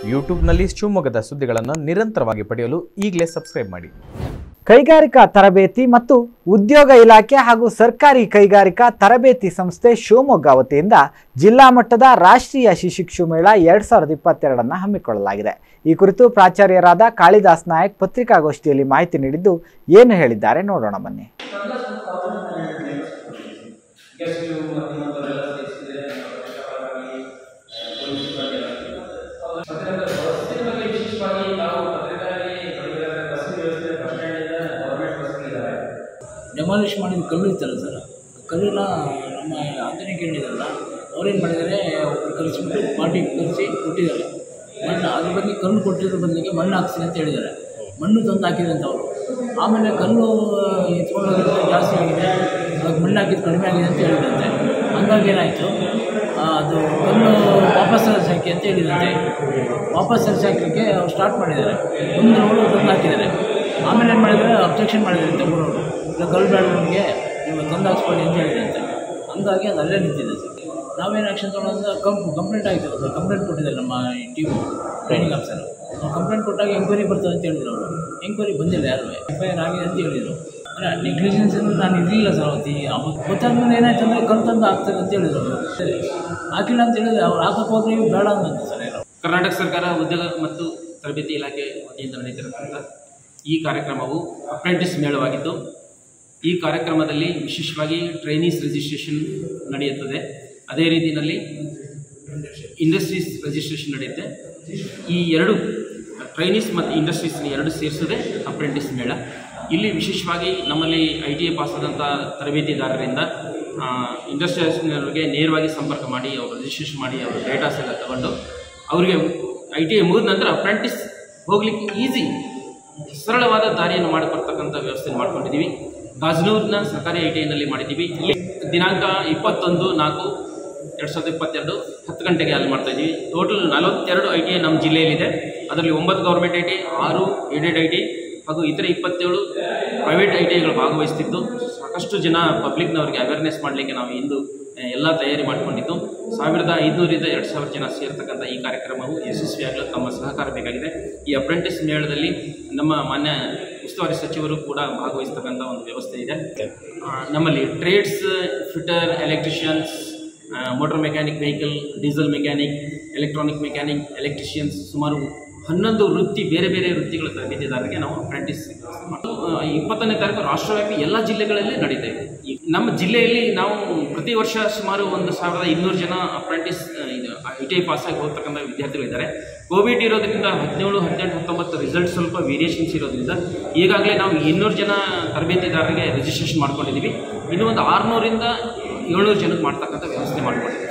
ಯೂಟ್ಯೂಬ್ನಲ್ಲಿ ಶಿವಮೊಗ್ಗದ ಸುದ್ದಿಗಳನ್ನು ನಿರಂತರವಾಗಿ ಪಡೆಯಲು ಈಗಲೇ ಸಬ್ಸ್ಕ್ರೈಬ್ ಮಾಡಿ ಕೈಗಾರಿಕಾ ತರಬೇತಿ ಮತ್ತು ಉದ್ಯೋಗ ಇಲಾಖೆ ಹಾಗೂ ಸರ್ಕಾರಿ ಕೈಗಾರಿಕಾ ತರಬೇತಿ ಸಂಸ್ಥೆ ಶಿವಮೊಗ್ಗ ವತಿಯಿಂದ ಜಿಲ್ಲಾ ಮಟ್ಟದ ರಾಷ್ಟ್ರೀಯ ಶಿಶಿಕ್ಷು ಮೇಳ ಎರಡ್ ಸಾವಿರದ ಇಪ್ಪತ್ತೆರಡನ್ನು ಹಮ್ಮಿಕೊಳ್ಳಲಾಗಿದೆ ಈ ಕುರಿತು ಪ್ರಾಚಾರ್ಯರಾದ ಕಾಳಿದಾಸ್ ನಾಯಕ್ ಪತ್ರಿಕಾಗೋಷ್ಠಿಯಲ್ಲಿ ಮಾಹಿತಿ ನೀಡಿದ್ದು ಏನು ಹೇಳಿದ್ದಾರೆ ನೋಡೋಣ ಬನ್ನಿ ಗೆಸ್ಟ್ ಮತ್ತು ಇನ್ನೊಂದರೆಲ್ಲ ಸೇರಿಸಿದ್ರೆ ಪತ್ರಕರ್ತರಾಗಿ ಪೊಲೀಸ್ ಸಿಬ್ಬಂದಿ ಎಲ್ಲ ಪತ್ರಕರ್ತರ ಬಸ್ಸಿನ ಬಗ್ಗೆ ವಿಶೇಷವಾಗಿ ನಾವು ಪತ್ರಕರ್ತರಾಗಿ ಪಡೆದಿದ್ದಾರೆ ಬಸ್ ವ್ಯವಸ್ಥೆ ಬಸ್ ಸ್ಟ್ಯಾಂಡಿಂದ ಗೌರ್ಮೆಂಟ್ ಬಸ್ಗಳಿದ್ದಾವೆ ಡೆಮಾಲಿಷ್ ಮಾಡಿದ ಕಲ್ಲು ಇತ್ತಲ್ಲ ಸರ್ ಕಲ್ಲನ್ನ ನಮ್ಮ ಆಂಜನೇಯ ಕೇಳಿದಾರಲ್ಲ ಅವ್ರೇನು ಮಾಡಿದ್ದಾರೆ ಒಬ್ರು ಕಲಿಸ್ಬಿಟ್ಟು ಪಾರ್ಟಿ ಕಲಿಸಿ ಕೊಟ್ಟಿದ್ದಾರೆ ಮಣ್ಣು ಅದ್ರ ಬಗ್ಗೆ ಕಲ್ಲು ಕೊಟ್ಟಿರೋ ಬದಲಿಗೆ ಮಣ್ಣು ಹಾಕ್ಸಿ ಅಂತ ಹೇಳಿದ್ದಾರೆ ಮಣ್ಣು ತಂದು ಹಾಕಿದಂತೆ ಅವರು ಆಮೇಲೆ ಕಲ್ಲು ಎತ್ಕೊಂಡು ಜಾಸ್ತಿ ಆಗಿದೆ ಇವಾಗ ಮಣ್ಣು ಹಾಕಿದ್ದು ಕಡಿಮೆ ಆಗಿದೆ ಅಂತ ಹೇಳಿದಂತೆ ಹಂಗಾಗಿ ಏನಾಯಿತು ಅದು ಕಲ್ಲು ವಾಪಸ್ ಹಾಕಿ ಅಂತ ಹೇಳಿದಂತೆ ವಾಪಸ್ ಹಾಕಲಿಕ್ಕೆ ಅವ್ರು ಸ್ಟಾರ್ಟ್ ಮಾಡಿದ್ದಾರೆ ಒಂದು ರೋಡು ತಂದು ಹಾಕಿದ್ದಾರೆ ಆಮೇಲೆ ಏನು ಮಾಡಿದ್ದಾರೆ ಅಬ್ಜೆಕ್ಷನ್ ಮಾಡಿದ್ದಾರೆ ಅಂತ ಊರವರು ಇಲ್ಲ ಕಲ್ಲು ಬೇಡ ನಮಗೆ ನೀವು ತಂದು ಹಾಕ್ಸ್ಕೊಳ್ಳಿ ಅಂತ ಹೇಳಿದಂತೆ ಹಂಗಾಗಿ ಅದು ಅಲ್ಲೇ ನಿಂತಿದೆ ಸರ್ ನಾವೇನು ಆ್ಯಕ್ಷನ್ ತೊಗೊಳೋದು ಕಂಪ್ ಕಂಪ್ಲೇಂಟ್ ಆಯಿತು ಸರ್ ಕಂಪ್ಲೇಂಟ್ ಕೊಟ್ಟಿದ್ದಾರೆ ನಮ್ಮ ಟೀಮು ಟ್ರೈನಿಂಗ್ ಆಫೀಸರು ಕಂಪ್ಲೇಂಟ್ ಕೊಟ್ಟಾಗ ಎಂಕ್ವೈರಿ ಬರ್ತದೆ ಅಂತ ಹೇಳಿದ್ರು ಅವರು ಎಂಕ್ವೈರಿ ಬಂದಿಲ್ಲ ಯಾರು ಎಫ್ ಐ ಆರ್ ಆಗಿದೆ ಅಂತ ಹೇಳಿದರು ಅಂದರೆ ನೆಗ್ಲಿಜೆನ್ಸ್ ಅಂದ್ರೆ ನಾನು ಇರಲಿಲ್ಲ ಸರ್ ಅವತ್ತಿ ಅವತ್ತು ಗೊತ್ತಾದ್ಮೇಲೆ ಏನಾಯ್ತು ಅಂದರೆ ಕಲ್ಲು ತಂದು ಹಾಕ್ತಾರೆ ಅಂತ ಹೇಳಿದ್ರು ಅವರು ಸರಿ ಹಾಕಿಲ್ಲ ಅಂತ ಹೇಳಿದ್ರೆ ಅವ್ರು ಹಾಕಕ್ಕೆ ಹೋದ್ರೆ ಇವ್ರು ಬೇಡ ಅಂತ ಸರ್ ಏನೋ ಕರ್ನಾಟಕ ಸರ್ಕಾರ ಉದ್ಯೋಗ ಮತ್ತು ತರಬೇತಿ ಇಲಾಖೆ ವತಿಯಿಂದ ನಡೀತಿರತಕ್ಕಂಥ ಈ ಕಾರ್ಯಕ್ರಮವು ಅಪ್ರೆಂಟಿಸ್ ಮೇಳವಾಗಿದ್ದು ಈ ಕಾರ್ಯಕ್ರಮದಲ್ಲಿ ವಿಶೇಷವಾಗಿ ಟ್ರೈನೀಸ್ ರಿಜಿಸ್ಟ್ರೇಷನ್ ನಡೆಯುತ್ತದೆ ಅದೇ ರೀತಿಯಲ್ಲಿ ಇಂಡಸ್ಟ್ರೀಸ್ ರಿಜಿಸ್ಟ್ರೇಷನ್ ನಡೆಯುತ್ತೆ ಈ ಎರಡು ಟ್ರೈನೀಸ್ ಮತ್ತು ಇಂಡಸ್ಟ್ರೀಸ್ ಎರಡು ಸೇರಿಸೋದೇ ಅಪ್ರೆಂಟಿಸ್ ಮೇಳ ಇಲ್ಲಿ ವಿಶೇಷವಾಗಿ ನಮ್ಮಲ್ಲಿ ಐ ಟಿ ಐ ಪಾಸ್ ಆದಂಥ ತರಬೇತಿದಾರರಿಂದ ಇಂಡಸ್ಟ್ರಿಯಲ್ಸ್ನವ್ರಿಗೆ ನೇರವಾಗಿ ಸಂಪರ್ಕ ಮಾಡಿ ಅವರು ರಿಜಿಸ್ಟ್ರೇಷನ್ ಮಾಡಿ ಅವರ ಡೇಟಾಸ್ ಎಲ್ಲ ತಗೊಂಡು ಅವರಿಗೆ ಐ ಟಿ ಐ ಮುಗಿದ ನಂತರ ಅಪ್ರೆಂಟಿಸ್ ಹೋಗ್ಲಿಕ್ಕೆ ಈಸಿ ಸರಳವಾದ ದಾರಿಯನ್ನು ಮಾಡಿಕೊಡ್ತಕ್ಕಂಥ ವ್ಯವಸ್ಥೆ ಮಾಡ್ಕೊಂಡಿದ್ದೀವಿ ಗಾಜನೂರಿನ ಸರ್ಕಾರಿ ಐ ಟಿ ಐನಲ್ಲಿ ಮಾಡಿದ್ದೀವಿ ಇಲ್ಲಿ ದಿನಾಂಕ ಇಪ್ಪತ್ತೊಂದು ನಾಲ್ಕು ಎರಡು ಸಾವಿರದ ಇಪ್ಪತ್ತೆರಡು ಹತ್ತು ಗಂಟೆಗೆ ಅಲ್ಲಿ ಮಾಡ್ತಾ ಇದ್ದೀವಿ ಟೋಟಲ್ ನಲವತ್ತೆರಡು ಐ ಟಿ ಐ ನಮ್ಮ ಜಿಲ್ಲೆಯಲ್ಲಿದೆ ಅದರಲ್ಲಿ ಒಂಬತ್ತು ಗೌರ್ಮೆಂಟ್ ಐ ಟಿ ಆರು ಏಡೆಡ್ ಐ ಟಿ ಹಾಗೂ ಇತರ ಇಪ್ಪತ್ತೇಳು ಪ್ರೈವೇಟ್ ಐ ಟಿ ಐಗಳು ಭಾಗವಹಿಸ್ತಿದ್ದು ಸಾಕಷ್ಟು ಜನ ಪಬ್ಲಿಕ್ನವರಿಗೆ ಅವೇರ್ನೆಸ್ ಮಾಡಲಿಕ್ಕೆ ನಾವು ಇಂದು ಎಲ್ಲ ತಯಾರಿ ಮಾಡಿಕೊಂಡಿದ್ದು ಸಾವಿರದ ಐದುನೂರಿಂದ ಎರಡು ಸಾವಿರ ಜನ ಸೇರ್ತಕ್ಕಂಥ ಈ ಕಾರ್ಯಕ್ರಮವು ಯಶಸ್ವಿಯಾಗಲು ತಮ್ಮ ಸಹಕಾರ ಬೇಕಾಗಿದೆ ಈ ಅಪ್ರೆಂಟಿಸ್ ಮೇಳದಲ್ಲಿ ನಮ್ಮ ಮಾನ್ಯ ಉಸ್ತುವಾರಿ ಸಚಿವರು ಕೂಡ ಭಾಗವಹಿಸ್ತಕ್ಕಂಥ ಒಂದು ವ್ಯವಸ್ಥೆ ಇದೆ ಆ, ನಮ್ಮಲ್ಲಿ trades fitter electricians motor mechanic vehicle diesel mechanic electronic mechanic electricians ಸುಮಾರು ಹನ್ನೊಂದು ವೃತ್ತಿ ಬೇರೆ ಬೇರೆ ವೃತ್ತಿಗಳ ತರಬೇತಿದಾರರಿಗೆ ನಾವು ಅಪ್ರೆಂಟಿಸ್ ಇಪ್ಪತ್ತನೇ ತಾರೀಕು ರಾಷ್ಟ್ರವ್ಯಾಪಿ ಎಲ್ಲ ಜಿಲ್ಲೆಗಳಲ್ಲಿ ನಡೀತಾ ಇದೆ ಈ ನಮ್ಮ ಜಿಲ್ಲೆಯಲ್ಲಿ ನಾವು ಪ್ರತಿ ವರ್ಷ ಸುಮಾರು ಒಂದು ಸಾವಿರದ ಇನ್ನೂರು ಜನ ಅಪ್ರೆಂಟಿಸ್ ಇದು ಐ ಟಿ ಐ ಪಾಸಾಗಿ ಹೋಗ್ತಕ್ಕಂಥ ವಿದ್ಯಾರ್ಥಿಗಳಿದ್ದಾರೆ ಕೋವಿಡ್ ಇರೋದ್ರಿಂದ ಹದಿನೇಳು ಹದಿನೆಂಟು ಹತ್ತೊಂಬತ್ತು ರಿಸಲ್ಟ್ ಸ್ವಲ್ಪ ವೇರಿಯೇಷನ್ಸ್ ಇರೋದ್ರಿಂದ ಈಗಾಗಲೇ ನಾವು ಇನ್ನೂರು ಜನ ತರಬೇತಿದಾರರಿಗೆ ರಿಜಿಸ್ಟ್ರೇಷನ್ ಮಾಡ್ಕೊಂಡಿದ್ದೀವಿ ಇನ್ನೂ ಒಂದು ಆರುನೂರಿಂದ ಏಳ್ನೂರು ಜನಕ್ಕೆ ಮಾಡ್ತಕ್ಕಂಥ ವ್ಯವಸ್ಥೆ ಮಾಡ್ಕೊಂಡಿದ್ದೀವಿ